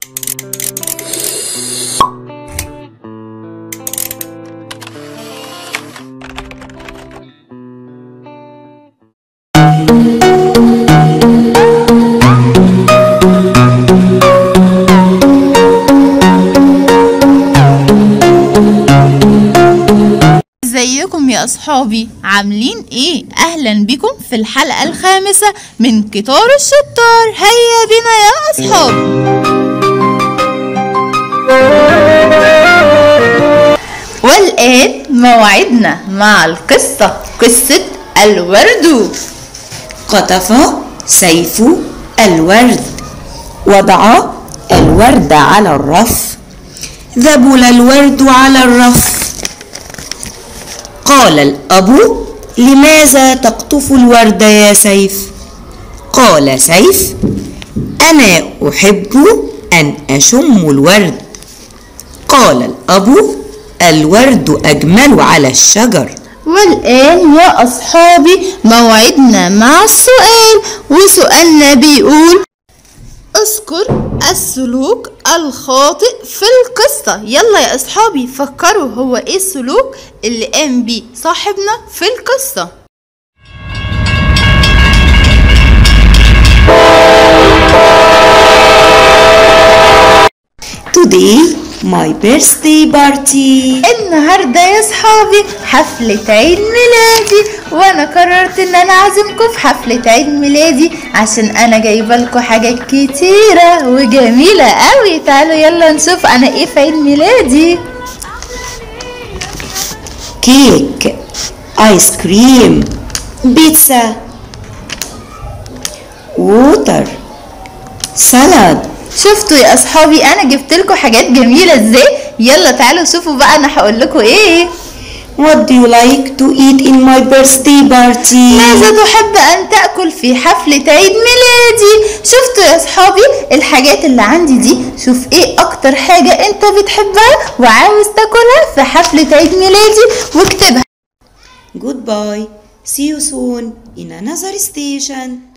ازيكم يا اصحابي عاملين ايه اهلا بكم في الحلقة الخامسة من قطار الشطار هيا بنا يا اصحابي والآن موعدنا مع القصة قصة الورد قطف سيف الورد وضع الورد على الرف ذبل الورد على الرف قال الأب لماذا تقطف الورد يا سيف قال سيف أنا أحب أن أشم الورد قال الأب الورد أجمل على الشجر والآن يا أصحابي موعدنا مع السؤال وسؤالنا بيقول اذكر السلوك الخاطئ في القصة يلا يا أصحابي فكروا هو ايه السلوك اللي قام بيه صاحبنا في القصة Today my birthday party النهاردة يا صحابي حفلة عيد ميلادي وانا قررت ان انا اعزمكم في حفلة عيد ميلادي عشان انا جايبة لكم حاجات كتيرة وجميلة قوي تعالوا يلا نشوف انا ايه في عيد ميلادي كيك ايس كريم بيتزا ووتر سلاد شفتوا يا اصحابي انا جبت لكم حاجات جميلة ازاي يلا تعالوا شوفوا بقى انا هقول لكم ايه What do you like to eat in my birthday party? ماذا تحب أن تأكل في حفلة عيد ميلادي؟ شفتوا يا صحابي الحاجات اللي عندي دي شوف ايه أكتر حاجة أنت بتحبها وعاوز تاكلها في حفلة عيد ميلادي واكتبها Goodbye. See you soon in another station.